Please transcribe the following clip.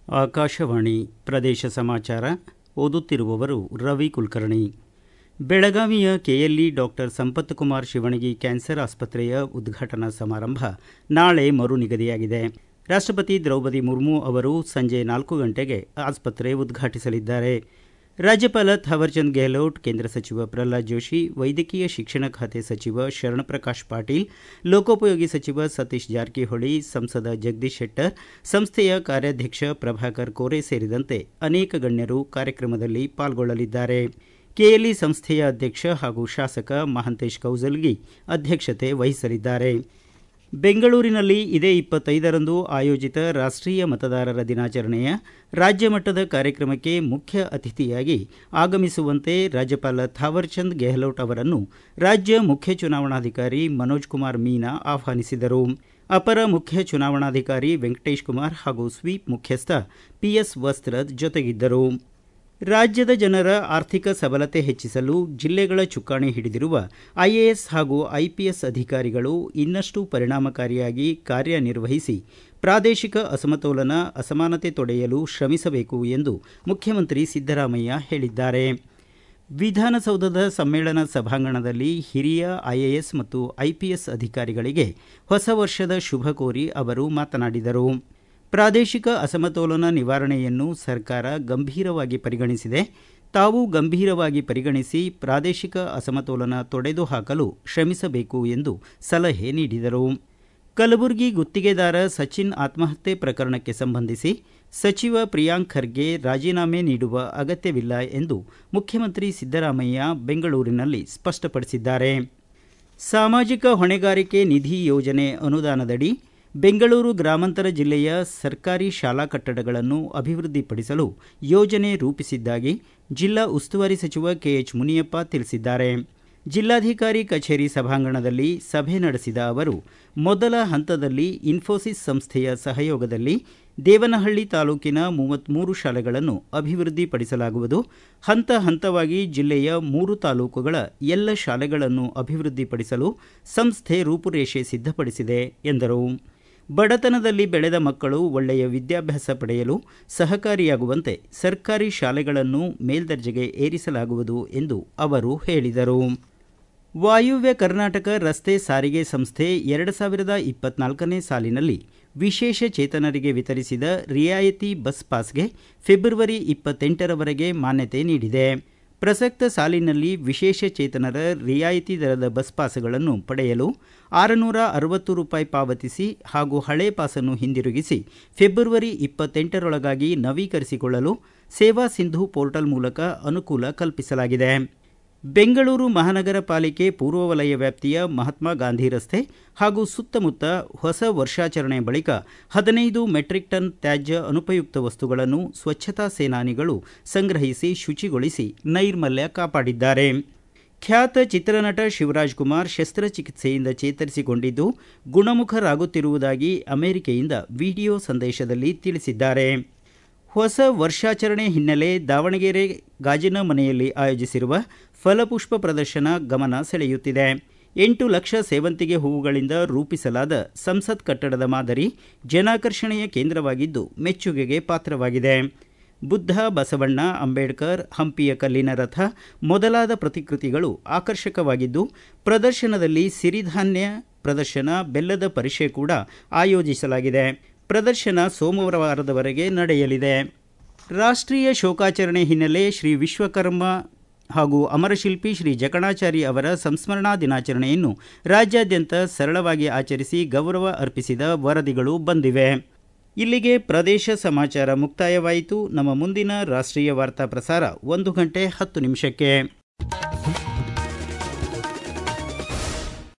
ಆಕಾಶವಾಣಿ ಪ್ರದೇಶ ಸಮಾಚಾರ ಓದುತ್ತಿರುವವರು ರವಿ ಕುಲಕರ್ಣಿ ಬೆಳಗಾವಿಯ KLE doctor Sampatkumar Shivanagi cancer ಆಸ್ಪತ್ರೆಯ ಉದ್ಘಾಟನಾ ಸಮಾರಂಭ ನಾಳೆ ಮರು ನಿಗದಿಯಾಗಿದೆ ರಾಷ್ಟಪತಿ ದ್ರೌಪದಿ ಮುರ್ಮು ಅವರು ಸಂಜೆ ನಾಲ್ಕು ಗಂಟೆಗೆ ಆಸ್ಪತ್ರೆ ಉದ್ಘಾಟಿಸಲಿದ್ದಾರೆ ರಾಜ್ಯಪಾಲ ಥಾವರ್ಚಂದ್ ಗೆಹ್ಲೋಟ್ ಕೇಂದ್ರ ಸಚಿವ ಪ್ರಹ್ಲಾದ್ ಜೋಶಿ ವೈದ್ಯಕೀಯ ಶಿಕ್ಷಣ ಖಾತೆ ಸಚಿವ ಶರಣಪ್ರಕಾಶ್ ಪಾಟೀಲ್ ಲೋಕೋಪಯೋಗಿ ಸಚಿವ ಸತೀಶ್ ಜಾರಕಿಹೊಳಿ ಸಂಸದ ಜಗದೀಶ್ ಶೆಟ್ಟರ್ ಸಂಸ್ಥೆಯ ಕಾರ್ಯಾಧ್ಯಕ್ಷ ಪ್ರಭಾಕರ್ ಕೋರೆ ಸೇರಿದಂತೆ ಅನೇಕ ಗಣ್ಯರು ಕಾರ್ಯಕ್ರಮದಲ್ಲಿ ಪಾಲ್ಗೊಳ್ಳಲಿದ್ದಾರೆ ಕೆಎಲ್ಇ ಸಂಸ್ಥೆಯ ಅಧ್ಯಕ್ಷ ಹಾಗೂ ಶಾಸಕ ಮಹಾಂತೇಶ್ ಕೌಜಲ್ಗಿ ಅಧ್ಯಕ್ಷತೆ ವಹಿಸಲಿದ್ದಾರೆ ಬೆಂಗಳೂರಿನಲ್ಲಿ ಇದೇ ಇಪ್ಪತ್ತೈದರಂದು ಆಯೋಜಿತ ರಾಷ್ಟೀಯ ಮತದಾರರ ದಿನಾಚರಣೆಯ ರಾಜ್ಯ ಮಟ್ಟದ ಕಾರ್ಯಕ್ರಮಕ್ಕೆ ಮುಖ್ಯ ಅತಿಥಿಯಾಗಿ ಆಗಮಿಸುವಂತೆ ರಾಜ್ಯಪಾಲ ಥಾವರ್ಚಂದ್ ಗೆಹ್ಲೋಟ್ ಅವರನ್ನು ರಾಜ್ಯ ಮುಖ್ಯ ಚುನಾವಣಾಧಿಕಾರಿ ಮನೋಜ್ ಕುಮಾರ್ ಮೀನಾ ಆಹ್ವಾನಿಸಿದರು ಅಪರ ಮುಖ್ಯ ಚುನಾವಣಾಧಿಕಾರಿ ವೆಂಕಟೇಶ್ ಕುಮಾರ್ ಹಾಗೂ ಸ್ವೀಪ್ ಮುಖ್ಯಸ್ಥ ಪಿಎಸ್ ವಸ್ತ್ರದ್ ಜೊತೆಗಿದ್ದರು ರಾಜ್ಯದ ಜನರ ಆರ್ಥಿಕ ಸಬಲತೆ ಹೆಚ್ಚಿಸಲು ಜಿಲ್ಲೆಗಳ ಚುಕ್ಕಾಣಿ ಹಿಡಿದಿರುವ ಐಎಎಸ್ ಹಾಗೂ ಐಪಿಎಸ್ ಅಧಿಕಾರಿಗಳು ಇನ್ನಷ್ಟು ಪರಿಣಾಮಕಾರಿಯಾಗಿ ಕಾರ್ಯನಿರ್ವಹಿಸಿ ಪ್ರಾದೇಶಿಕ ಅಸಮತೋಲನ ಅಸಮಾನತೆ ತೊಡೆಯಲು ಶ್ರಮಿಸಬೇಕು ಎಂದು ಮುಖ್ಯಮಂತ್ರಿ ಸಿದ್ದರಾಮಯ್ಯ ಹೇಳಿದ್ದಾರೆ ವಿಧಾನಸೌಧದ ಸಮ್ಮೇಳನ ಸಭಾಂಗಣದಲ್ಲಿ ಹಿರಿಯ ಐಎಎಸ್ ಮತ್ತು ಐಪಿಎಸ್ ಅಧಿಕಾರಿಗಳಿಗೆ ಹೊಸ ವರ್ಷದ ಶುಭ ಕೋರಿ ಅವರು ಮಾತನಾಡಿದರು ಪ್ರಾದೇಶಿಕ ಅಸಮತೋಲನ ನಿವಾರಣೆಯನ್ನು ಸರ್ಕಾರ ಗಂಭೀರವಾಗಿ ಪರಿಗಣಿಸಿದೆ ತಾವು ಗಂಭೀರವಾಗಿ ಪರಿಗಣಿಸಿ ಪ್ರಾದೇಶಿಕ ಅಸಮತೋಲನ ತೊಡೆದು ಹಾಕಲು ಶ್ರಮಿಸಬೇಕು ಎಂದು ಸಲಹೆ ನೀಡಿದರು ಕಲಬುರಗಿ ಗುತ್ತಿಗೆದಾರ ಸಚಿನ್ ಆತ್ಮಹತ್ಯೆ ಪ್ರಕರಣಕ್ಕೆ ಸಂಬಂಧಿಸಿ ಸಚಿವ ಪ್ರಿಯಾಂಕ್ ಖರ್ಗೆ ರಾಜೀನಾಮೆ ನೀಡುವ ಅಗತ್ಯವಿಲ್ಲ ಎಂದು ಮುಖ್ಯಮಂತ್ರಿ ಸಿದ್ದರಾಮಯ್ಯ ಬೆಂಗಳೂರಿನಲ್ಲಿ ಸ್ಪಷ್ಟಪಡಿಸಿದ್ದಾರೆ ಸಾಮಾಜಿಕ ಹೊಣೆಗಾರಿಕೆ ನಿಧಿ ಯೋಜನೆ ಅನುದಾನದಡಿ ಬೆಂಗಳೂರು ಗ್ರಾಮಾಂತರ ಜಿಲ್ಲೆಯ ಸರ್ಕಾರಿ ಶಾಲಾ ಕಟ್ಟಡಗಳನ್ನು ಅಭಿವೃದ್ಧಿಪಡಿಸಲು ಯೋಜನೆ ರೂಪಿಸಿದ್ದಾಗಿ ಜಿಲ್ಲಾ ಉಸ್ತುವಾರಿ ಸಚಿವ ಕೆಎಚ್ ಮುನಿಯಪ್ಪ ತಿಳಿಸಿದ್ದಾರೆ ಜಿಲ್ಲಾಧಿಕಾರಿ ಕಚೇರಿ ಸಭಾಂಗಣದಲ್ಲಿ ಸಭೆ ನಡೆಸಿದ ಅವರು ಮೊದಲ ಹಂತದಲ್ಲಿ ಇನ್ಫೋಸಿಸ್ ಸಂಸ್ಥೆಯ ಸಹಯೋಗದಲ್ಲಿ ದೇವನಹಳ್ಳಿ ತಾಲೂಕಿನ ಮೂವತ್ಮೂರು ಶಾಲೆಗಳನ್ನು ಅಭಿವೃದ್ಧಿಪಡಿಸಲಾಗುವುದು ಹಂತ ಹಂತವಾಗಿ ಜಿಲ್ಲೆಯ ಮೂರು ತಾಲೂಕುಗಳ ಎಲ್ಲ ಶಾಲೆಗಳನ್ನು ಅಭಿವೃದ್ಧಿಪಡಿಸಲು ಸಂಸ್ಥೆ ರೂಪುರೇಷೆ ಸಿದ್ಧಪಡಿಸಿದೆ ಎಂದರು ಬಡತನದಲ್ಲಿ ಬೆಳೆದ ಮಕ್ಕಳು ಒಳ್ಳೆಯ ವಿದ್ಯಾಭ್ಯಾಸ ಪಡೆಯಲು ಸಹಕಾರಿಯಾಗುವಂತೆ ಸರ್ಕಾರಿ ಶಾಲೆಗಳನ್ನು ಮೇಲ್ದರ್ಜೆಗೆ ಏರಿಸಲಾಗುವುದು ಎಂದು ಅವರು ಹೇಳಿದರು ವಾಯುವ್ಯ ಕರ್ನಾಟಕ ರಸ್ತೆ ಸಾರಿಗೆ ಸಂಸ್ಥೆ ಎರಡು ಸಾವಿರದ ಇಪ್ಪತ್ನಾಲ್ಕನೇ ಸಾಲಿನಲ್ಲಿ ವಿಶೇಷ ಚೇತನರಿಗೆ ವಿತರಿಸಿದ ರಿಯಾಯಿತಿ ಬಸ್ ಪಾಸ್ಗೆ ಫೆಬ್ರವರಿ ಇಪ್ಪತ್ತೆಂಟರವರೆಗೆ ಮಾನ್ಯತೆ ನೀಡಿದೆ ಪ್ರಸಕ್ತ ಸಾಲಿನಲ್ಲಿ ವಿಶೇಷ ಚೇತನರ ರಿಯಾಯಿತಿ ದರದ ಬಸ್ ಪಾಸ್ಗಳನ್ನು ಪಡೆಯಲು ಆರುನೂರ ಅರವತ್ತು ರೂಪಾಯಿ ಪಾವತಿಸಿ ಹಾಗೂ ಹಳೆ ಪಾಸನ್ನು ಹಿಂದಿರುಗಿಸಿ ಫೆಬ್ರವರಿ ಇಪ್ಪತ್ತೆಂಟರೊಳಗಾಗಿ ನವೀಕರಿಸಿಕೊಳ್ಳಲು ಸೇವಾ ಸಿಂಧು ಪೋರ್ಟಲ್ ಮೂಲಕ ಅನುಕೂಲ ಕಲ್ಪಿಸಲಾಗಿದೆ ಬೆಂಗಳೂರು ಮಹಾನಗರ ಪಾಲಿಕೆ ಪೂರ್ವ ವಲಯ ವ್ಯಾಪ್ತಿಯ ಮಹಾತ್ಮ ಗಾಂಧಿ ರಸ್ತೆ ಹಾಗೂ ಸುತ್ತಮುತ್ತ ಹೊಸ ವರ್ಷಾಚರಣೆ ಬಳಿಕ ಹದಿನೈದು ಮೆಟ್ರಿಕ್ ಟನ್ ತ್ಯಾಜ್ಯ ಅನುಪಯುಕ್ತ ವಸ್ತುಗಳನ್ನು ಸ್ವಚ್ಛತಾ ಸೇನಾನಿಗಳು ಸಂಗ್ರಹಿಸಿ ಶುಚಿಗೊಳಿಸಿ ನೈರ್ಮಲ್ಯ ಕಾಪಾಡಿದ್ದಾರೆ ಖ್ಯಾತ ಚಿತ್ರನಟ ಶಿವರಾಜ್ ಕುಮಾರ್ ಶಸ್ತ್ರಚಿಕಿತ್ಸೆಯಿಂದ ಚೇತರಿಸಿಕೊಂಡಿದ್ದು ಗುಣಮುಖರಾಗುತ್ತಿರುವುದಾಗಿ ಅಮೆರಿಕೆಯಿಂದ ವಿಡಿಯೋ ಸಂದೇಶದಲ್ಲಿ ತಿಳಿಸಿದ್ದಾರೆ ಹೊಸ ವರ್ಷಾಚರಣೆ ಹಿನ್ನೆಲೆ ದಾವಣಗೆರೆ ಗಾಜಿನ ಮನೆಯಲ್ಲಿ ಆಯೋಜಿಸಿರುವ ಫಲಪುಷ್ಪ ಪ್ರದರ್ಶನ ಗಮನ ಸೆಳೆಯುತ್ತಿದೆ ಎಂಟು ಲಕ್ಷ ಸೇವಂತಿಗೆ ಹೂವುಗಳಿಂದ ರೂಪಿಸಲಾದ ಸಂಸತ್ ಕಟ್ಟಡದ ಮಾದರಿ ಜನಾಕರ್ಷಣೆಯ ಕೇಂದ್ರವಾಗಿದ್ದು ಮೆಚ್ಚುಗೆಗೆ ಪಾತ್ರವಾಗಿದೆ ಬುದ್ಧ ಬಸವಣ್ಣ ಅಂಬೇಡ್ಕರ್ ಹಂಪಿಯ ಕಲ್ಲಿನ ರಥ ಮೊದಲಾದ ಪ್ರತಿಕೃತಿಗಳು ಆಕರ್ಷಕವಾಗಿದ್ದು ಪ್ರದರ್ಶನದಲ್ಲಿ ಸಿರಿಧಾನ್ಯ ಪ್ರದರ್ಶನ ಬೆಲ್ಲದ ಪರಿಷೆ ಕೂಡ ಆಯೋಜಿಸಲಾಗಿದೆ ಪ್ರದರ್ಶನ ಸೋಮವಾರದವರೆಗೆ ನಡೆಯಲಿದೆ ರಾಷ್ಟೀಯ ಶೋಕಾಚರಣೆ ಹಿನ್ನೆಲೆ ಶ್ರೀ ವಿಶ್ವಕರ್ಮ ಹಾಗೂ ಅಮರಶಿಲ್ಪಿ ಶ್ರೀ ಜಕಣಾಚಾರಿ ಅವರ ಸಂಸ್ಮರಣಾ ದಿನಾಚರಣೆಯನ್ನು ರಾಜ್ಯಾದ್ಯಂತ ಸರಳವಾಗಿ ಆಚರಿಸಿ ಗೌರವ ಅರ್ಪಿಸಿದ ವರದಿಗಳು ಬಂದಿವೆ ಇಲ್ಲಿಗೆ ಪ್ರದೇಶ ಸಮಾಚಾರ ಮುಕ್ತಾಯವಾಯಿತು ನಮ್ಮ ಮುಂದಿನ ರಾಷ್ಟ್ರೀಯ ವಾರ್ತಾ ಪ್ರಸಾರ ಒಂದು ಗಂಟೆ ಹತ್ತು ನಿಮಿಷಕ್ಕೆ